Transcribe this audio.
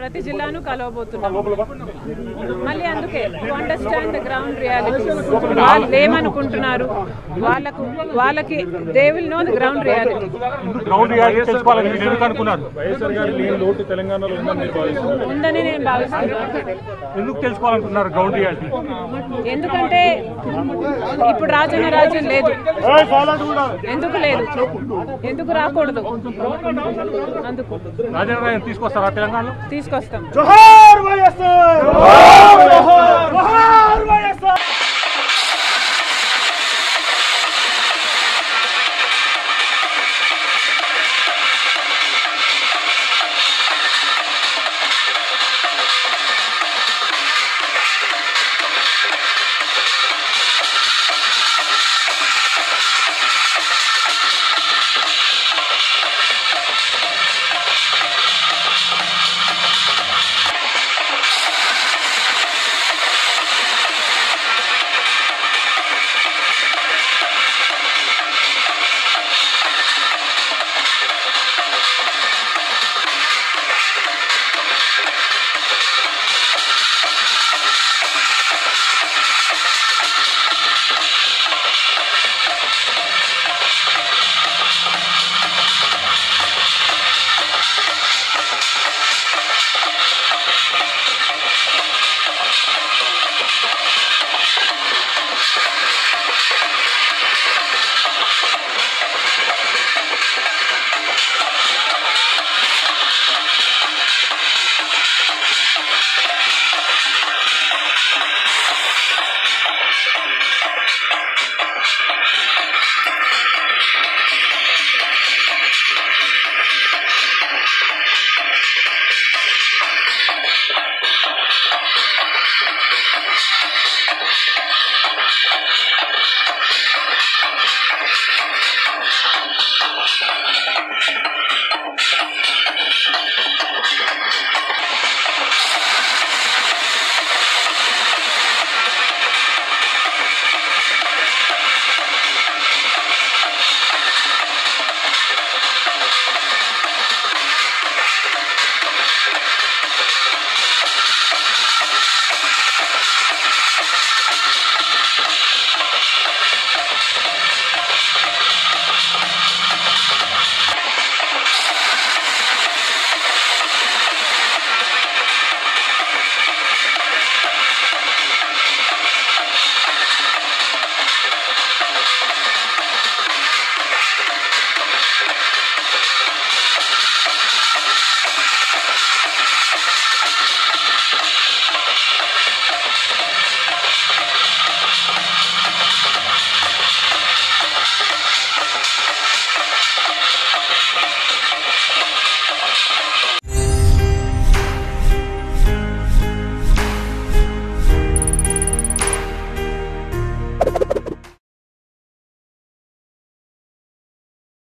ప్రతి జిల్లాను కలవబోతున్నాం మళ్ళీ అందుకే to understand the ground reality వాళ్ళు ఏమనుకుంటున్నారు వాళ్ళకు వాళ్ళకి they will know the ground reality ground reality తెలుసుకోవాలని మీరు ఎందుకు అనుకున్నారు వైఎస్ఆర్ గారి లేని లోటు తెలంగాణలో ఉందని మీరు భావిస్తున్నారు ఉందని నేను భావిస్తున్నాను ఎందుకు తెలుసుకోవాలనుకుంటున్నారు గ్రౌండ్ రియాలిటీ ఎందుకంటే ఇప్పుడు రాజన్న రాజ్యం లేదు ఎందుకు లేదు ఎందుకు రాకూడదు అందుకు రాజేంద్ర తీసుకొస్తారా తెలంగాణలో తీసుకొస్తాం జోహార్ వైఎస్ఆర్ జోహార్ వైఎస్ఆర్